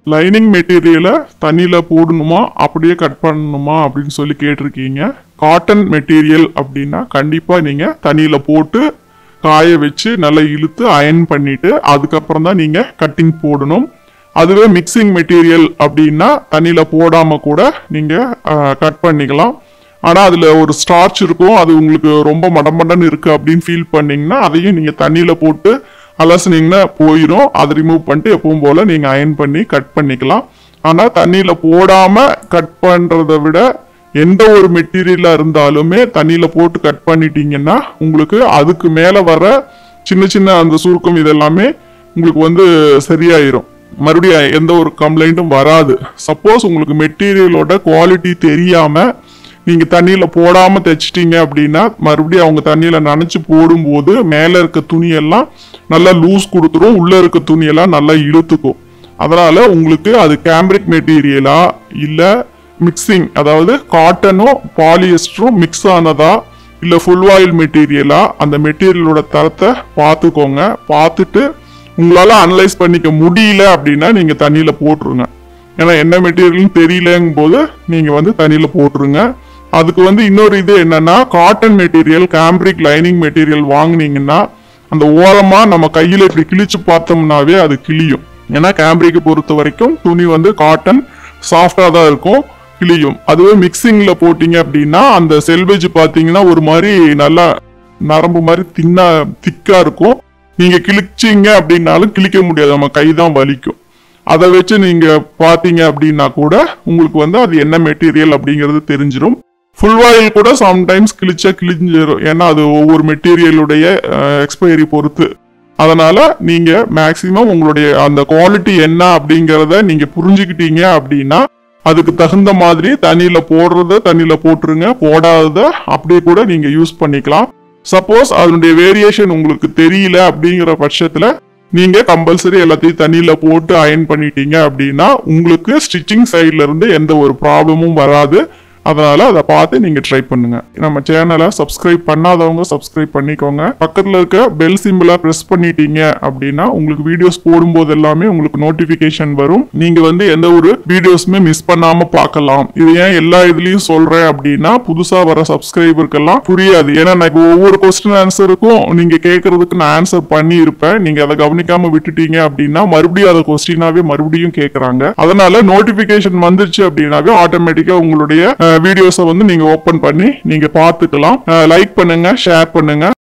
lining மெட்டீரியலை தண்ணியில் போடணுமா அப்படியே கட் பண்ணணுமா அப்படின்னு சொல்லி கேட்டிருக்கீங்க காட்டன் மெட்டீரியல் அப்படின்னா கண்டிப்பாக நீங்கள் தண்ணியில் போட்டு காய வச்சு நல்லா இழுத்து அயன் பண்ணிட்டு அதுக்கப்புறம் தான் நீங்கள் கட்டிங் போடணும் அதுவே மிக்சிங் மெட்டீரியல் அப்படின்னா தண்ணியில் போடாமல் கூட நீங்கள் கட் பண்ணிக்கலாம் ஆனால் அதில் ஒரு ஸ்டார்ச் இருக்கும் அது உங்களுக்கு ரொம்ப மடமடன்னு இருக்குது அப்படின்னு ஃபீல் பண்ணீங்கன்னா அதையும் நீங்கள் தண்ணியில் போட்டு அலசுனீங்கன்னா போயிடும் அதை ரிமூவ் பண்ணிட்டு எப்பவும் போல் நீங்கள் அயன் பண்ணி கட் பண்ணிக்கலாம் ஆனால் தண்ணியில் போடாமல் கட் பண்ணுறதை விட எந்த ஒரு மெட்டீரியலாக இருந்தாலுமே தண்ணியில் போட்டு கட் பண்ணிட்டீங்கன்னா உங்களுக்கு அதுக்கு மேலே வர சின்ன சின்ன அந்த சுருக்கம் இதெல்லாமே உங்களுக்கு வந்து சரியாயிரும் மறுபடியும் எந்த ஒரு கம்ப்ளைண்ட்டும் வராது சப்போஸ் உங்களுக்கு மெட்டீரியலோட குவாலிட்டி தெரியாமல் நீங்கள் தண்ணியில் போடாமல் தைச்சிட்டீங்க அப்படின்னா மறுபடியும் அவங்க தண்ணியில் நனைச்சு போடும்போது மேலே இருக்க துணியெல்லாம் நல்லா லூஸ் கொடுத்துரும் உள்ளே இருக்க துணியெல்லாம் நல்லா இழுத்துக்கும் அதனால் உங்களுக்கு அது கேம்பிரிக் மெட்டீரியலா இல்லை மிக்சிங் அதாவது காட்டனும் பாலியஸ்டரும் மிக்ஸ் ஆனதா இல்லை ஃபுல் ஆயில் மெட்டீரியலா அந்த மெட்டீரியலோட தரத்தை பார்த்துக்கோங்க பார்த்துட்டு உங்களால் அனலைஸ் பண்ணிக்க முடியல அப்படின்னா நீங்கள் தண்ணியில் போட்டுருங்க ஏன்னா என்ன மெட்டீரியல்னு தெரியலங்கும் போது நீங்கள் வந்து தண்ணியில் போட்டுருங்க அதுக்கு வந்து இன்னொரு இது என்னன்னா cotton material cambric lining material வாங்குனீங்கன்னா அந்த ஓரமாக நம்ம கையில் இப்படி கிழிச்சு பார்த்தோம்னாவே அது கிழியும் ஏன்னா கேம்பிரிக்கை பொறுத்த வரைக்கும் துணி வந்து காட்டன் சாஃப்டாக தான் இருக்கும் கிழியும் அதுவே மிக்சிங்கில் போட்டிங்க அப்படின்னா அந்த செல்வேஜ் பார்த்தீங்கன்னா ஒரு மாதிரி நல்லா நரம்பு மாதிரி தின்னா திக்காக இருக்கும் நீங்கள் கிழிச்சிங்க அப்படின்னாலும் கிழிக்க முடியாது நம்ம கை தான் வலிக்கும் அதை வச்சு நீங்கள் பார்த்தீங்க அப்படின்னா கூட உங்களுக்கு வந்து அது என்ன மெட்டீரியல் அப்படிங்கிறது தெரிஞ்சிடும் ஃபுல் ஆயில் கூட சம்டைம்ஸ் கிழிச்சா கிழிஞ்சிரும் ஏன்னா அது ஒவ்வொரு மெட்டீரியலுடைய எக்ஸ்பைரி பொறுத்து அதனால நீங்க மேக்சிமம் உங்களுடைய அந்த குவாலிட்டி என்ன அப்படிங்கிறத நீங்க புரிஞ்சுக்கிட்டீங்க அப்படின்னா அதுக்கு தகுந்த மாதிரி தண்ணியில போடுறத தண்ணியில போட்டுருங்க போடாதத அப்படியே கூட நீங்க யூஸ் பண்ணிக்கலாம் சப்போஸ் அதனுடைய வேரியேஷன் உங்களுக்கு தெரியல அப்படிங்கிற பட்சத்துல நீங்க கம்பல்சரி எல்லாத்தையும் தண்ணியில போட்டு அயன் பண்ணிட்டீங்க அப்படின்னா உங்களுக்கு ஸ்டிச்சிங் சைட்ல இருந்து எந்த ஒரு ப்ராப்ளமும் வராது அதனால அதை பார்த்து நீங்க ட்ரை பண்ணுங்க நம்ம சேனலை சப்ஸ்கிரைப் பண்ணாதவங்க சப்ஸ்கிரைப் பண்ணிக்கோங்க பக்கத்துல இருக்க பெல் சிம்பிளா பிரஸ் பண்ணிட்டீங்க அப்படின்னா உங்களுக்கு வீடியோஸ் போடும்போது எல்லாமே உங்களுக்கு நோட்டிபிகேஷன் வரும் நீங்க வந்து எந்த ஒரு வீடியோஸுமே மிஸ் பண்ணாம பார்க்கலாம் இது ஏன் எல்லா இதுலயும் சொல்றேன் அப்படின்னா புதுசா வர சப்ஸ்கிரைபருக்கெல்லாம் புரியாது ஏன்னா நான் இப்போ ஒவ்வொரு கொஸ்டின் ஆன்சருக்கும் நீங்க கேட்கறதுக்கு நான் ஆன்சர் பண்ணி இருப்பேன் நீங்க அதை கவனிக்காம விட்டுட்டீங்க அப்படின்னா மறுபடியும் அதை கொஸ்டினாவே மறுபடியும் கேட்கறாங்க அதனால நோட்டிபிகேஷன் வந்துருச்சு அப்படின்னாவே ஆட்டோமேட்டிக்கா உங்களுடைய வீடியோஸை வந்து நீங்க ஓபன் பண்ணி நீங்க பார்த்துக்கலாம் லைக் பண்ணுங்க ஷேர் பண்ணுங்க